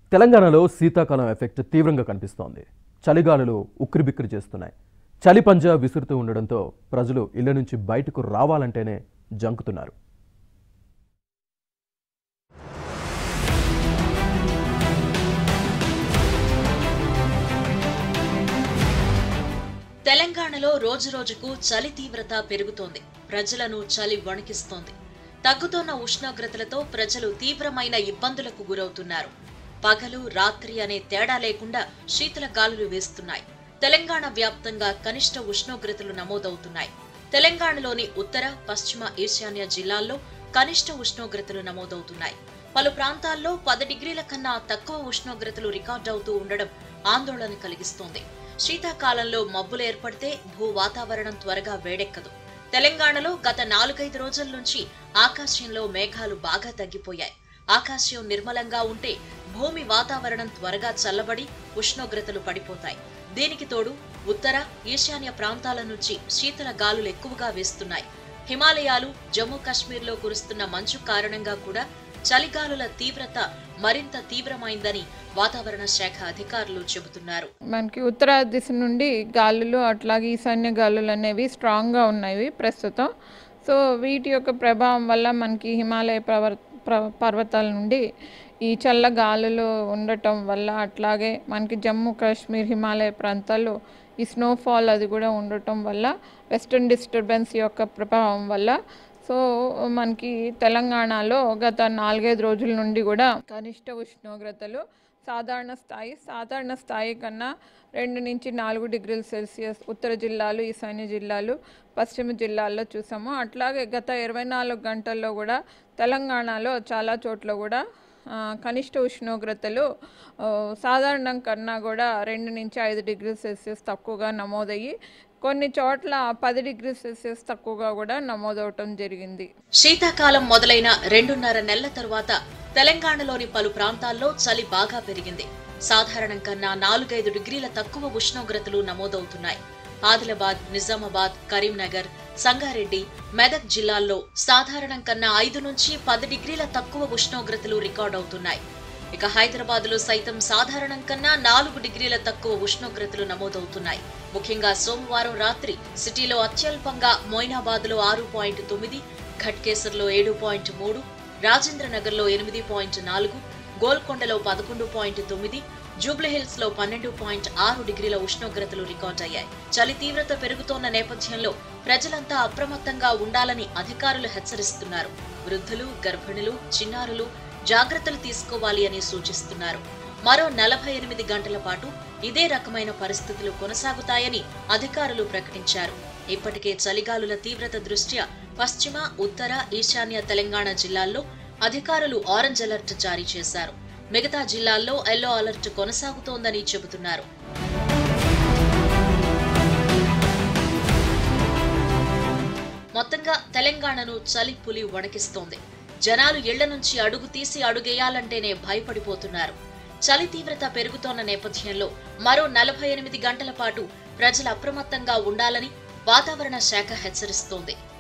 తెలంగాణలో శీతాకాలం ఎఫెక్ట్ తీవ్రంగా కనిపిస్తోంది చలిగాలులు ఉక్కిరిబిక్కిరి చేస్తున్నాయి చలి పంజా విసురుతూ ఉండడంతో ప్రజలు ఇళ్ల నుంచి బయటకు రావాలంటేనే జంకుతున్నారు తెలంగాణలో రోజురోజుకు చలి తీవ్రత పెరుగుతోంది ప్రజలను చలి వణికిస్తోంది తగ్గుతోన్న ఉష్ణోగ్రతలతో ప్రజలు తీవ్రమైన ఇబ్బందులకు గురవుతున్నారు పగలు రాత్రి అనే తేడా లేకుండా శీతల గాలులు వేస్తున్నాయి తెలంగాణ వ్యాప్తంగా కనిష్ట ఉష్ణోగ్రతలు నమోదవుతున్నాయి తెలంగాణలోని ఉత్తర పశ్చిమ ఈశాన్య జిల్లాల్లో కనిష్ట ఉష్ణోగ్రతలు నమోదవుతున్నాయి పలు ప్రాంతాల్లో పది డిగ్రీల కన్నా తక్కువ ఉష్ణోగ్రతలు రికార్డవుతూ ఉండడం ఆందోళన కలిగిస్తోంది శీతాకాలంలో మబ్బులు ఏర్పడితే భూ వాతావరణం త్వరగా వేడెక్కదు తెలంగాణలో గత నాలుగైదు రోజుల నుంచి ఆకాశంలో మేఘాలు బాగా తగ్గిపోయాయి ఆకాశం నిర్మలంగా ఉంటే భూమి వాతావరణం త్వరగా చల్లబడి ఉష్ణోగ్రతలు పడిపోతాయి దీనికి తోడు ఉత్తర ఈశాన్య ప్రాంతాల నుంచి శీతల గాలులు ఎక్కువగా వేస్తున్నాయి హిమాలయాలు జమ్మూ కాశ్మీర్లో కురుస్తున్న మంచు కారణంగా కూడా చలిగాలుల తీవ్రత మరింత తీవ్రమైందని వాతావరణ శాఖ అధికారులు చెబుతున్నారు మనకి ఉత్తర దిశ నుండి గాలులు అట్లాగే ఈశాన్య గాలులు అనేవి స్ట్రాంగ్గా ఉన్నాయి ప్రస్తుతం సో వీటి యొక్క ప్రభావం వల్ల మనకి హిమాలయ ప్రవర్ ప్ర- పర్వతాల నుండి ఈ చల్ల గాలులు ఉండటం వల్ల అట్లాగే మనకి జమ్మూ కాశ్మీర్ హిమాలయ ప్రాంతాల్లో ఈ స్నోఫాల్ అది కూడా ఉండటం వల్ల వెస్టర్న్ డిస్టర్బెన్స్ యొక్క ప్రభావం వల్ల సో మనకి తెలంగాణలో గత నాలుగైదు రోజుల నుండి కూడా కనిష్ట ఉష్ణోగ్రతలు సాధారణ స్థాయి సాధారణ స్థాయి కన్నా రెండు నుంచి నాలుగు డిగ్రీల సెల్సియస్ ఉత్తర జిల్లాలు ఈశాన్య జిల్లాలు పశ్చిమ జిల్లాల్లో చూసాము అట్లాగే గత ఇరవై నాలుగు గంటల్లో కూడా తెలంగాణలో చాలా చోట్ల కూడా ఆ, కనిష్ట ఉష్ణోగ్రతలు ఆ, సాధారణం కన్నా కూడా రెండు నుంచి ఐదు డిగ్రీల సెల్సియస్ తక్కువగా నమోదయ్యి కొన్ని చోట్ల పది డిగ్రీ సెల్సియస్ తక్కువగా కూడా నమోదవటం జరిగింది శీతాకాలం మొదలైన రెండున్నర నెలల తరువాత తెలంగాణలోని పలు ప్రాంతాల్లో చలి బాగా పెరిగింది సాధారణం కన్నా నాలుగైదు డిగ్రీల తక్కువ ఉష్ణోగ్రతలు నమోదవుతున్నాయి ఆదిలాబాద్ నిజామాబాద్ కరీంనగర్ సంగారెడ్డి మెదక్ జిల్లాల్లో సాధారణం కన్నా ఐదు నుంచి పది డిగ్రీల తక్కువ ఉష్ణోగ్రతలు రికార్డవుతున్నాయి ఇక హైదరాబాద్ లో సైతం సాధారణం కన్నా నాలుగు డిగ్రీల తక్కువ ఉష్ణోగ్రతలు నమోదవుతున్నాయి ముఖ్యంగా సోమవారం రాత్రి సిటీలో అత్యల్పంగా మొయినాబాద్ లో ఆరు పాయింట్ తొమ్మిది ఘట్కేసర్లో ఏడు పాయింట్ మూడు రాజేంద్రనగర్లో ఎనిమిది పాయింట్ నాలుగు గోల్కొండలో పదకొండు పాయింట్ తొమ్మిది జూబ్లీహిల్స్ లో పన్నెండు పాయింట్ ఆరు డిగ్రీల ఉష్ణోగ్రతలు రికార్డయ్యాయి చలి తీవ్రత పెరుగుతోన్న నేపథ్యంలో ప్రజలంతా అప్రమత్తంగా ఉండాలని అధికారులు హెచ్చరిస్తున్నారు వృద్ధులు గర్భిణులు చిన్నారులు జాగ్రత్తలు తీసుకోవాలి అని సూచిస్తున్నారు మరో నలభై ఎనిమిది గంటల పాటు ఇదే రకమైన పరిస్థితులు కొనసాగుతాయని అధికారులు ప్రకటించారు ఇప్పటికే చలిగాలుల తీవ్రత దృష్ట్యా పశ్చిమ ఉత్తర ఈశాన్య తెలంగాణ జిల్లాల్లో అధికారులు ఆరెంజ్ అలర్ట్ జారీ చేశారు మిగతా జిల్లాల్లో ఎల్లో అలర్ట్ కొనసాగుతోందని చెబుతున్నారు మొత్తంగా తెలంగాణను చలి పులి వణకిస్తోంది జనాలు ఇళ్ల నుంచి అడుగు తీసి అడుగేయాలంటేనే భయపడిపోతున్నారు చలి తీవ్రత పెరుగుతోన్న నేపథ్యంలో మరో నలభై ఎనిమిది గంటల పాటు ప్రజలు అప్రమత్తంగా ఉండాలని వాతావరణ శాఖ హెచ్చరిస్తోంది